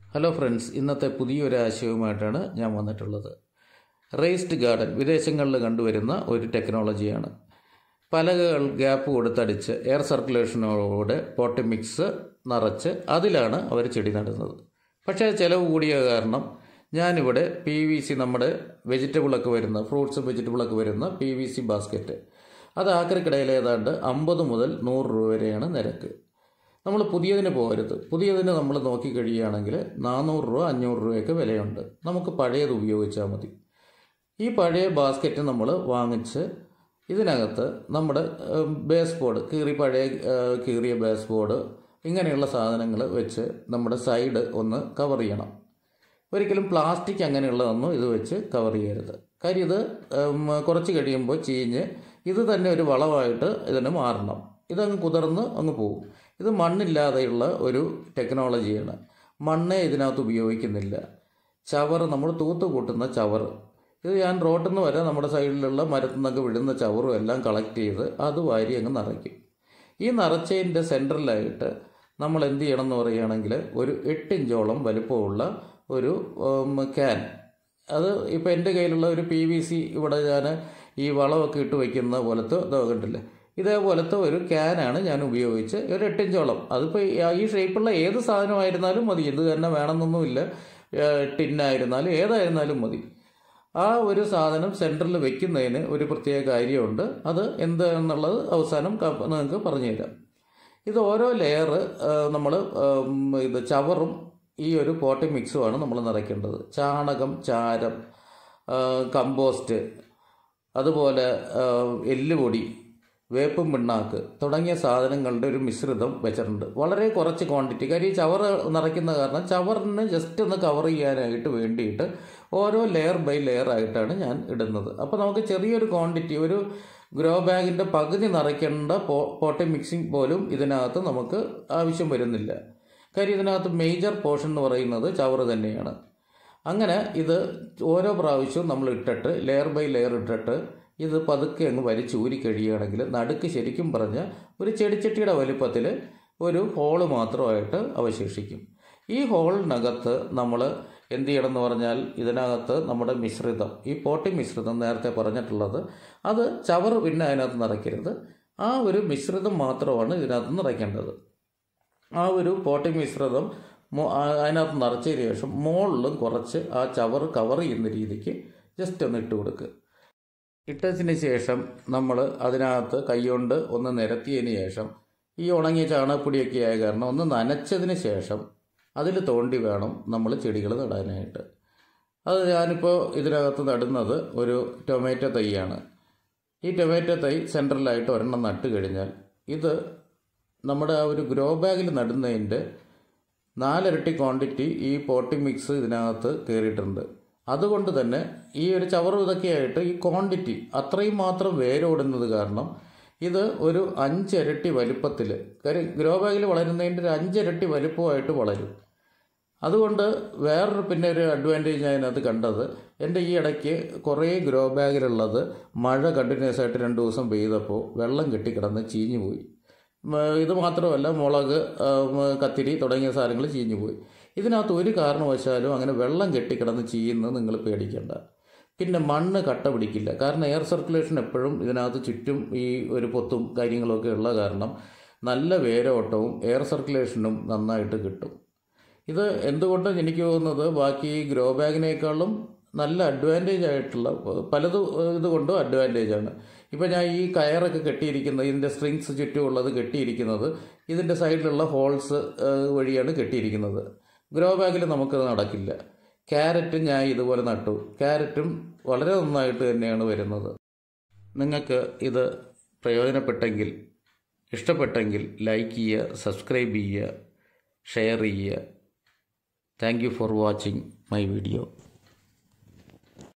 hello friends ഇന്നത്തെ പുതിയൊരു ആശയവുമായിട്ടാണ് ഞാൻ വന്നിട്ടുള്ളത് റേസ്ഡ് ഗാർഡൻ വിദേശങ്ങളിൽ കണ്ടുവരുന്ന ഒരു ടെക്നോളജിയാണ് പലകകൾ ഗ്യാപ്പ് കൊടുത്തടിച്ച് എയർ സർക്കുലേഷനോടെ പോട്ടി മിക്സ് നിറച്ച് അതിലാണ് അവർ ചെടി നടുന്നത് പക്ഷേ ചിലവ് കൂടിയ കാരണം ഞാനിവിടെ പി വി സി നമ്മുടെ വെജിറ്റബിളൊക്കെ വരുന്ന ഫ്രൂട്ട്സും വെജിറ്റബിളൊക്കെ വരുന്ന പി വി സി ബാസ്ക്കറ്റ് അത് ആക്രിക്കടയിൽ ഏതാണ്ട് അമ്പത് മുതൽ നൂറ് രൂപ വരെയാണ് നിരക്ക് നമ്മൾ പുതിയതിന് പോകരുത് പുതിയതിന് നമ്മൾ നോക്കിക്കഴിയുകയാണെങ്കിൽ നാനൂറ് രൂപ അഞ്ഞൂറ് രൂപയൊക്കെ വിലയുണ്ട് നമുക്ക് പഴയത് ഉപയോഗിച്ചാൽ മതി ഈ പഴയ ബാസ്ക്കറ്റ് നമ്മൾ വാങ്ങിച്ച് ഇതിനകത്ത് നമ്മുടെ ഏം, ബേസ് ബോർഡ് കീറി പഴയ ഏ, കീറിയ ബേസ് ബോർഡ് ഇങ്ങനെയുള്ള സാധനങ്ങൾ വെച്ച് നമ്മുടെ സൈഡ് ഒന്ന് കവർ ചെയ്യണം ഒരിക്കലും പ്ലാസ്റ്റിക് അങ്ങനെയുള്ളതൊന്നും ഇത് വെച്ച് കവർ ചെയ്യരുത് കാര്യം ഇത് ഉം, കുറച്ച് കഴിയുമ്പോൾ ചീഞ്ഞ് ഇത് തന്നെ ഒരു വളമായിട്ട് ഇതിന് മാറണം ഇതങ്ങ് കുതിർന്ന് അങ്ങ് പോകും ഇത് മണ്ണില്ലാതെയുള്ള ഒരു ടെക്നോളജിയാണ് മണ്ണേ ഇതിനകത്ത് ഉപയോഗിക്കുന്നില്ല ചവറ് നമ്മൾ തൂത്ത് കൂട്ടുന്ന ചവറ് ഇത് ഞാൻ റോട്ടിൽ നിന്ന് വരെ നമ്മുടെ സൈഡിലുള്ള മരത്തിൽ നിന്നൊക്കെ വിടുന്ന ചവറും എല്ലാം കളക്ട് ചെയ്ത് അത് വാരി അങ്ങ് നിറയ്ക്കും ഈ നിറച്ചതിൻ്റെ സെൻറ്ററിലായിട്ട് നമ്മൾ എന്ത് ചെയ്യണം എന്ന് പറയുകയാണെങ്കിൽ ഒരു എട്ട് ഇഞ്ചോളം വലിപ്പമുള്ള ഒരു ഉം, ക്യാൻ അത് ഇപ്പോൾ എൻ്റെ കയ്യിലുള്ള ഒരു പി വി സി ഇവിടെ ഞാൻ ഈ വളമൊക്കെ ഇട്ട് വയ്ക്കുന്ന പോലത്തെ ഇത് കണ്ടില്ലേ ഇതേപോലത്തെ ഒരു ക്യാനാണ് ഞാൻ ഉപയോഗിച്ച് ഒരു എട്ടിഞ്ചോളം അതിപ്പോൾ ഈ ഷേപ്പുള്ള ഏത് സാധനമായിരുന്നാലും മതി ഇത് തന്നെ വേണമെന്നൊന്നുമില്ല ടിന്നായിരുന്നാലും ഏതായിരുന്നാലും മതി ആ ഒരു സാധനം സെൻറ്ററിൽ വെക്കുന്നതിന് ഒരു പ്രത്യേക കാര്യമുണ്ട് അത് എന്ത് എന്നുള്ളത് അവസാനം ക- നിങ്ങൾക്ക് പറഞ്ഞു തരാം ഇത് ഓരോ ലെയർ നമ്മൾ ഇത് ചവറും ഈ ഒരു പോട്ടി മിക്സുമാണ് നമ്മൾ നിറയ്ക്കേണ്ടത് ചാണകം ചാരം ആ, കമ്പോസ്റ്റ് അതുപോലെ ആ, എല്ലുപൊടി വേപ്പും പിണ്ണാക്ക് തുടങ്ങിയ സാധനങ്ങളുടെ ഒരു മിശ്രിതം വെച്ചിട്ടുണ്ട് വളരെ കുറച്ച് ക്വാണ്ടിറ്റി കാര്യം ഈ ചവറ് നിറയ്ക്കുന്ന കാരണം ചവറിന് ജസ്റ്റ് ഒന്ന് കവർ ചെയ്യാനായിട്ട് വേണ്ടിയിട്ട് ഓരോ ലെയർ ബൈ ലെയർ ആയിട്ടാണ് ഞാൻ ഇടുന്നത് അപ്പോൾ നമുക്ക് ചെറിയൊരു ക്വാണ്ടിറ്റി ഒരു ഗ്രോ ബാഗിൻ്റെ പകുതി നിറയ്ക്കേണ്ട പോ പോട്ടി മിക്സിംഗ് പോലും ഇതിനകത്ത് നമുക്ക് ആവശ്യം വരുന്നില്ല കാര്യം ഇതിനകത്ത് മേജർ പോർഷൻ എന്ന് പറയുന്നത് ചവറ് തന്നെയാണ് അങ്ങനെ ഇത് ഓരോ പ്രാവശ്യവും നമ്മൾ ഇട്ടിട്ട് ലെയർ ബൈ ലെയർ ഇട്ടിട്ട് ഇത് പതുക്കെ അങ്ങ് വലിച്ചൂരി കഴിയുകയാണെങ്കിൽ നടുക്ക് ശരിക്കും പറഞ്ഞ ഒരു ചെടിച്ചട്ടിയുടെ വലുപ്പത്തിൽ ഒരു ഹോള് മാത്രമായിട്ട് അവശേഷിക്കും ഈ ഹോളിനകത്ത് നമ്മൾ എന്ത് ചെയ്യണം എന്ന് പറഞ്ഞാൽ ഇതിനകത്ത് നമ്മുടെ മിശ്രിതം ഈ പോട്ടി മിശ്രിതം നേരത്തെ പറഞ്ഞിട്ടുള്ളത് അത് ചവറ് പിന്നെ അതിനകത്ത് നിറയ്ക്കരുത് ആ ഒരു മിശ്രിതം മാത്രമാണ് ഇതിനകത്ത് നിറയ്ക്കേണ്ടത് ആ ഒരു പോട്ടി മിശ്രിതം മോ- ആ- അതിനകത്ത് നിറച്ചതിന് ശേഷം മുകളിലും കുറച്ച് ആ ചവറ് കവർ ചെയ്യുന്ന രീതിക്ക് ജസ്റ്റ് ഒന്ന് ഇട്ട് കൊടുക്കുക ഇട്ടതിന് ശേഷം നമ്മൾ അതിനകത്ത് കൈകൊണ്ട് ഒന്ന് നിരത്തിയതിന് ശേഷം ഈ ഉണങ്ങിയ ചാണകപ്പൊടിയൊക്കെ ആയ കാരണം ഒന്ന് നനച്ചതിന് ശേഷം അതിൽ തോണ്ടി വേണം നമ്മൾ ചെടികൾ നടാനായിട്ട് അത് ഞാനിപ്പോൾ ഇതിനകത്ത് നടുന്നത് ഒരു ടൊമാറ്റോ തൈയാണ് ഈ ടൊമാറ്റോ തൈ സെൻട്രലായിട്ട് ഒരെണ്ണം നട്ട് കഴിഞ്ഞാൽ ഇത് നമ്മുടെ ആ ഒരു ഗ്രോ ബാഗിൽ നടുന്നതിൻ്റെ നാലിരട്ടി ക്വാണ്ടിറ്റി ഈ പോട്ടി മിക്സ് ഇതിനകത്ത് കയറിയിട്ടുണ്ട് അതുകൊണ്ട് തന്നെ ഈ ഒരു ചവറും ഇതൊക്കെയായിട്ട് ഈ ക്വാണ്ടിറ്റി അത്രയും മാത്രം വേരോടുന്നത് കാരണം ഇത് ഒരു അഞ്ചിരട്ടി വലിപ്പത്തിൽ കാര്യം ഗ്രോ ബാഗിൽ വളരുന്നതിൻ്റെ ഒരു അഞ്ചിരട്ടി വലിപ്പമായിട്ട് വളരും അതുകൊണ്ട് വേറൊരു പിന്നെ ഒരു അഡ്വാൻറ്റേജ് ഞാൻ അതിനകത്ത് കണ്ടത് എൻ്റെ ഈ ഇടയ്ക്ക് കുറേ ഗ്രോ ബാഗിലുള്ളത് മഴ കണ്ടിന്യൂസ് ആയിട്ട് രണ്ട് ദിവസം പെയ്തപ്പോൾ വെള്ളം കെട്ടിക്കിടന്ന് ചീഞ്ഞു പോയി മ, ഇത് മാത്രമല്ല മുളക് ആ, മ, കത്തിരി തുടങ്ങിയ സാധനങ്ങൾ ചീഞ്ഞു പോയി ഇതിനകത്ത് ഒരു കാരണവശാലും അങ്ങനെ വെള്ളം കെട്ടിക്കിടന്ന് ചീയുന്നത് നിങ്ങൾ പേടിക്കേണ്ട പിന്നെ മണ്ണ് കട്ട പിടിക്കില്ല കാരണം എയർ സർക്കുലേഷൻ എപ്പോഴും ഇതിനകത്ത് ചുറ്റും ഈ ഒരു പൊത്തും കാര്യങ്ങളൊക്കെ ഉള്ള കാരണം നല്ല വേരോട്ടവും എയർ സർക്കുലേഷനും നന്നായിട്ട് കിട്ടും ഇത് എന്തുകൊണ്ട് എനിക്ക് തോന്നുന്നത് ബാക്കി ഈ ഗ്രോ ബാഗിനേക്കാളും നല്ല അഡ്വാൻറ്റേജ് ആയിട്ടുള്ള പലത് ഇതുകൊണ്ടും അഡ്വാൻറ്റേജ് ആണ് ഇപ്പം ഞാൻ ഈ കയറൊക്കെ കെട്ടിയിരിക്കുന്നത് ഇതിൻ്റെ സ്ട്രിങ്സ് ചുറ്റുമുള്ളത് കെട്ടിയിരിക്കുന്നത് ഇതിൻ്റെ സൈഡിലുള്ള ഹോൾസ് വഴിയാണ് കെട്ടിയിരിക്കുന്നത് ഗ്രോ ബാഗിൽ നമുക്കത് നടക്കില്ല ക്യാരറ്റ് ഞാൻ ഇതുപോലെ നട്ടു ക്യാരറ്റും വളരെ നന്നായിട്ട് തന്നെയാണ് വരുന്നത് നിങ്ങൾക്ക് ഇത് പ്രയോജനപ്പെട്ടെങ്കിൽ ഇഷ്ടപ്പെട്ടെങ്കിൽ ലൈക്ക് ചെയ്യുക സബ്സ്ക്രൈബ് ചെയ്യുക ഷെയർ ചെയ്യുക thank you for watching my video